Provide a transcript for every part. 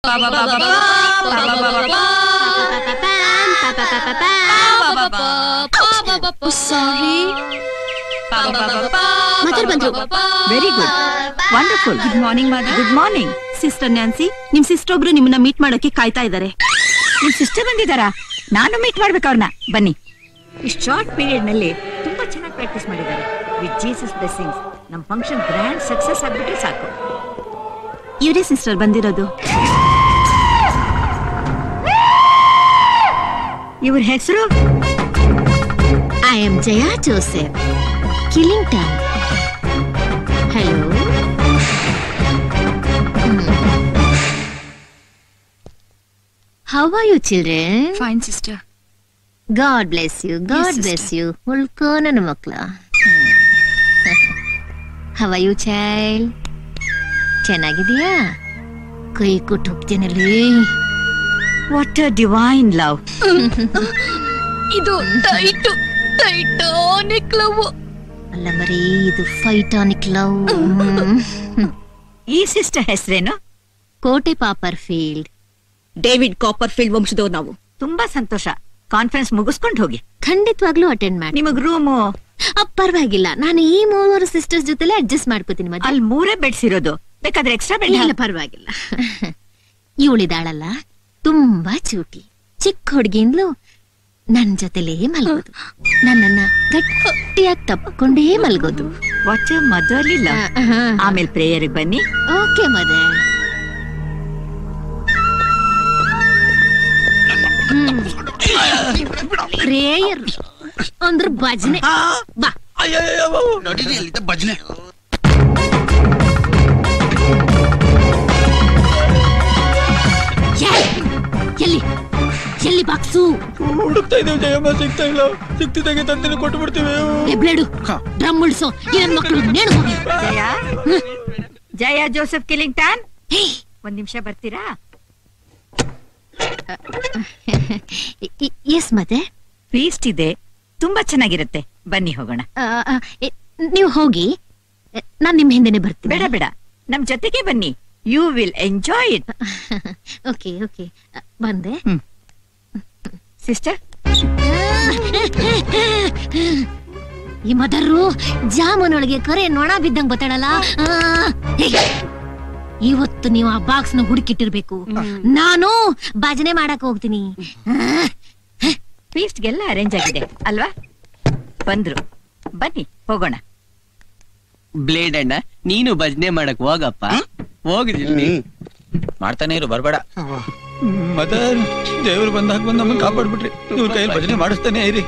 ಸಾರಿ mother ಬಂದ್ರು very good wonderful good morning good morning sister Nancy ನಿಮ್ sister ಒಬ್ರು ನಿಮ್ಮನ್ನ ಮೀಟ್ ಮಾಡೋಕೆ ಕಾಯ್ತಾ ಇದ್ದಾರೆ ನಿಮ್ ಸಿಸ್ಟರ್ ಬಂದಿದ್ದಾರಾ ನಾನು ಮೀಟ್ ಮಾಡ್ಬೇಕು ಅವ್ರನ್ನ ಬನ್ನಿ ಈ ಶಾರ್ಟ್ ಪೀರಿಯಡ್ ನಲ್ಲಿ ತುಂಬಾ ಚೆನ್ನಾಗಿ ಪ್ರಾಕ್ಟೀಸ್ ಮಾಡಿದ್ದಾರೆ ವಿತ್ ಜೀಸಸ್ ಬ್ಲೆಸ್ಸಿಂಗ್ಸ್ ನಮ್ ಫಂಕ್ಷನ್ ಗ್ರ್ಯಾಂಡ್ ಸಕ್ಸಸ್ ಆಗ್ಬಿಟ್ರೆ ಸಾಕು ಇವರೇ ಸಿಸ್ಟರ್ ಬಂದಿರೋದು ಇವ್ರ ಹೆಸರು I am Jaya Joseph Killington hello how are you children fine sister God bless you God sister. Bless you ಉಳ್ಕೋ ನನ್ನ ಮಕ್ಳ ಹವ ಯು ಚೈಲ್ಡ್ ಚೆನ್ನಾಗಿದೀಯಾ ಕೈ ಕೊಟ್ಟು ಹೋಗ್ತೇನಲ್ಲಿ ವಾಟ್ ಅ ಡಿವೈನ್ ಲವ್ ಇದು ಟೈಟ್ ಟೈಟಾನಿಕ್ ಲವ್ ಅಲ್ಲ ಮರಿ ಇದು ಫೈಟಾನಿಕ್ ಲವ್ ಈ ಸಿಸ್ಟರ್ ಹೆಸರೇನು ಕೋಟೆ ಪಾಪರ್ ಫೀಲ್ಡ್ ಡೇವಿಡ್ ಕಾಪರ್ ಫೀಲ್ಡ್ ವಂಶದವ್ರು ನಾವು ತುಂಬಾ ಸಂತೋಷ ಕಾನ್ಫರೆನ್ಸ್ ಮುಗಿಸ್ಕೊಂಡು ಹೋಗಿ ಖಂಡಿತವಾಗ್ಲೂ ಅಟೆಂಡ್ ಮಾಡಿ ನಿಮಗ್ ರೂಮು ಅಹ್, ಪರವಾಗಿಲ್ಲ ನಾನು ಈ ಮೂವರು ಸಿಸ್ಟರ್ಸ್ ಜೊತೆಲೆ ಅಡ್ಜಸ್ಟ್ ಮಾಡ್ಕೋತೀನಿ ಮತ್ತೆ ಅಲ್ಲಿ ಮೂರೇ ಬೆಡ್ಸ್ ಇರೋದು ಬೇಕಾದ್ರೆ ಎಕ್ಸ್ಟ್ರಾ ಬೆಡ್ ಇಲ್ಲ ಪರವಾಗಿಲ್ಲ ಇವಳಿದಾಳಲ್ಲ ತುಂಬಾ ಚೂಟಿ ಚಿಕ್ಕ ಹುಡುಗಿಂದ್ಲು ನನ್ ಜೊತೆಲೇ ಮಲ್ಗೋದು ನನ್ನನ್ನ ಗಟ್ಟಿಯಾಗಿ ತಪ್ಕೊಂಡೇ ಮಲ್ಗೋದು ವಾಟ್ ಮದರ್ಲಿ ಲವ್ ಆಮೇಲೆ ಪ್ರೇಯರ್ ಬನ್ನಿ ಓಕೆ ಮದರ್ ಪ್ರೇಯರ್ ಅಂದ್ರ ಭಜನೆ ಬಾ ನಡೀರಿ ಅಲ್ಲಿದ್ದ ಭಜನೆ ಏ, ಎಲ್ಲಿ ಎಲ್ಲಿ ಬಾಕ್ಸು ಹುಡುಕ್ತಾ ಇದ್ದೇವೆ ಜಯಮ್ಮ ಸಿಗ್ತಾ ಇಲ್ಲ ಸಿಕ್ತಿದ್ದಾಗೆ ತಂದೆ ಕೊಟ್ಟು ಬಿಡ್ತೀವಿ ಏ, ಬ್ಲೇಡು ಡ್ರಮ್ ಉಳ್ಸೋ ಈ ನನ್ ಮಕ್ಕಳು ನೇಣು ಹೋಗಿ ಜಯ ಜಯ ಜೋಸೆಫ್ ಕಿಲಿಂಗ್ಟನ್ ಒಂದ್ ನಿಮಿಷ ಬರ್ತೀರಾ ಎಸ್ ಮತ್ತೆ ಫೀಸ್ಟ್ ಇದೆ ತುಂಬಾ ಚೆನ್ನಾಗಿರುತ್ತೆ ಬನ್ನಿ ಹೋಗೋಣ ಆ, ಆ, ಎ, ನೀವು ಹೋಗಿ ಎ, ನಾನ್ ನಿಮ್ ಹಿಂದೆನೆ ಬರ್ತೀನಿ ಬೇಡ ಬೇಡ ನಮ್ ಜೊತೆಗೆ ಬನ್ನಿ you will enjoy it okay okay ಆ, ಬಂದೆ ಸಿಸ್ಟರ್ ಈ ಮದರ್ರು ಜಾಮೂನೊಳಗೆ ಕರೆ ನೊಣ ಬಿದ್ದಂಗ್ ಬತ್ತಾಳಲ್ಲ ಆ, ಹೇ, ಇವತ್ತು ನೀವು ಆ ಬಾಕ್ಸ್ ನ ಹುಡುಕಿಟ್ಟಿರ್ಬೇಕು ನಾನು ಭಜನೆ ಮಾಡಕ್ ಹೋಗ್ತೀನಿ ಫೀಸ್ಟ್ಗೆಲ್ಲ ಅರೇಂಜ್ ಆಗಿದೆ ಅಲ್ವಾ ಬಂದ್ರು ಬನ್ನಿ ಹೋಗೋಣ ಬ್ಲೇಡ್ ಅಣ್ಣ ನೀನು ಭಜನೆ ಮಾಡಕ್ ಹೋಗಪ್ಪ ಹೋಗಿದ್ದೀನಿ ಮಾಡ್ತಾನೆ ಇರು ಬರ್ಬೇಡ ಮದರ್ ದೇವ್ರು ಬಂದಾಗ ಬಂದು ನಮ್ಮನ್ನ ಕಾಪಾಡ್ಬಿಟ್ರಿ ಇವ್ರ ಕೈಯಲ್ಲಿ ಭಜನೆ ಮಾಡಿಸ್ತಾನೆ ಇರಿ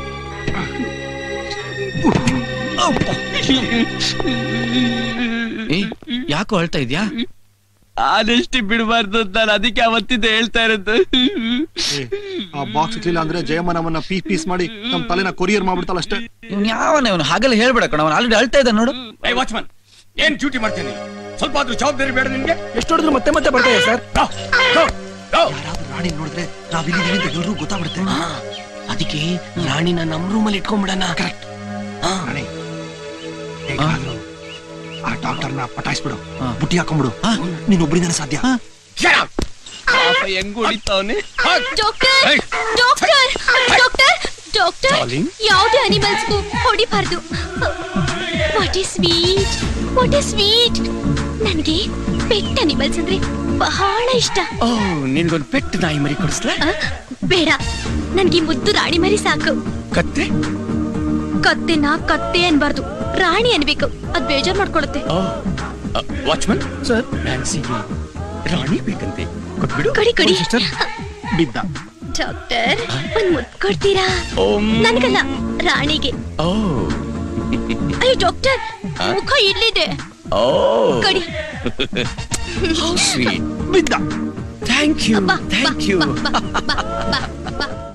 ಏಯ್ ಯಾಕೋ ಅಳ್ತಾ ಇದ್ಯಾ ಆದಷ್ಟು ಬಿಡಬಾರ್ದು ಅಂತ ನಾನು ಅದಕ್ಕೆ ಅವತ್ತಿಂದ ಹೇಳ್ತಾ ಇರೋದು ಆ ಬಾಕ್ಸ್ ಇರ್ಲಿಲ್ಲ ಅಂದ್ರೆ ಜಯಮ್ಮ ನಮ್ಮನ್ನ ಪೀಸ್ ಪೀಸ್ ಮಾಡಿ ನಮ್ ತಲೆನ ಕೊರಿಯರ್ ಮಾಡ್ಬಿಡ್ತಾಳ ಅಷ್ಟೇ ಇವ್ನು ಯಾವನ ಇವನು ಹಾಗೆಲ್ಲ ಹೇಳ್ಬೇಡ ಕಣ ಅವನು ಆಲ್ರೆಡಿ ಅಳ್ತಾ ಇದ್ದ ನೋಡು ಏ ವಾಚ್ಮನ್ ಏನ್ ಡ್ಯೂಟಿ ಮಾಡ್ತೀನಿ ಸ್ವಲ್ಪ ಆದ್ರೂ ಜವಾಬ್ದಾರಿ ಬೇಡ ನಿನ್ಗೆ ಎಷ್ಟು ಹೊಡೆದ್ರು ಮತ್ತೆ ಮತ್ತೆ ಬರ್ತಾ ಇದೆ ಸರ್ ಗೋ, ಗೋ, ಗೋ. ರಾಣಿ ನೋಡಿದ್ರೆ ನಾವ್ ಇಲ್ಲಿದೀವಿ ಅಂತ ಎಲ್ರಿಗೂ ಗೊತ್ತಾಗ್ಬಿಡುತ್ತೆ ಅದಕ್ಕೆ ರಾಣಿನ ನಮ್ ರೂಮಲ್ಲಿ ಇಟ್ಕೊಂಡ್ಬಿಡಣ ರಾಣಿ ಹೇಗಾದ್ರೂ ಆ ಡಾಕ್ಟರ್ನ ಪಟಾಯಿಸ್ಬಿಡು ಹಾ. ಬುಟ್ಟಿ ಹಾಕೊಂಡ್ಬಿಡು ಹಾ. ನೀನ್ ಒಬ್ರಿಂದನೇ ಸಾಧ್ಯ Shut up. ಪಾಪ ಹೆಂಗ್ ಹೊಡಿತಾವನೆ ಡಾಕ್ಟರ್ ಏಯ್, ಡಾಕ್ಟರ್ ಡಾಕ್ಟರ್ ಡಾಕ್ಟರ್ Darling. ಯಾವುದೇ ಅನಿಮಲ್ಸ್ಗೂ ಹೊಡಿಬಾರ್ದು what is sweet what is sweet ನನಗೆ ಪೆಟ್ ಅನಿಮಲ್ಸ್ ಅಂದ್ರೆ ಬಹಳ ಇಷ್ಟ ಓ ನಿನ್ಗೊಂದ್ ಪೆಟ್ಟು ನಾಯಿ ಮರಿ ಕೊಡಿಸ್ಲಾ ಆ, ಬೇಡ ನನ್ಗೆ ಮುದ್ದು ರಾಣಿ ಮರಿ ಸಾಕು ಕತ್ತೆ ಕತ್ತೆನ ಕತ್ತೆ ಅನ್ಬಾರ್ದು ರಾಣಿ ಅನ್ಬೇಕು ಅದ್ ಬೇಜಾರ್ ಮಾಡ್ಕೊಳುತ್ತೆ ಓ ವಾಚ್ಮನ್ ಸರ್ ನ್ಯಾನ್ಸಿಗೆ ರಾಣಿ ಬೇಕಂತೆ ಕೊಟ್ಬಿಡು ಕಡಿ ಕಡಿ ಸಿಸ್ಟರ್ ಬಿದ್ದ ಡಾಕ್ಟರ್ ಒಂದ್ ಮುದ್ ಕೊಡ್ತೀರಾ ಓಂ ನನ್ಗಲ್ಲ ರಾಣಿಗೆ ಓ ಅಯ್ಯೋ ಡಾಕ್ಟರ್ ಮುಖ ಇಲ್ಲಿದೆ ಓ ಕಡಿ ಸ್ವೀಟ್ ಬಿದ್ದ ಥ್ಯಾಂಕ್ ಯು ಬಾ ಬಾ ಥ್ಯಾಂಕ್ ಯು ಬಾ ಬಾ ಬಾ ಬಾ ಬಾ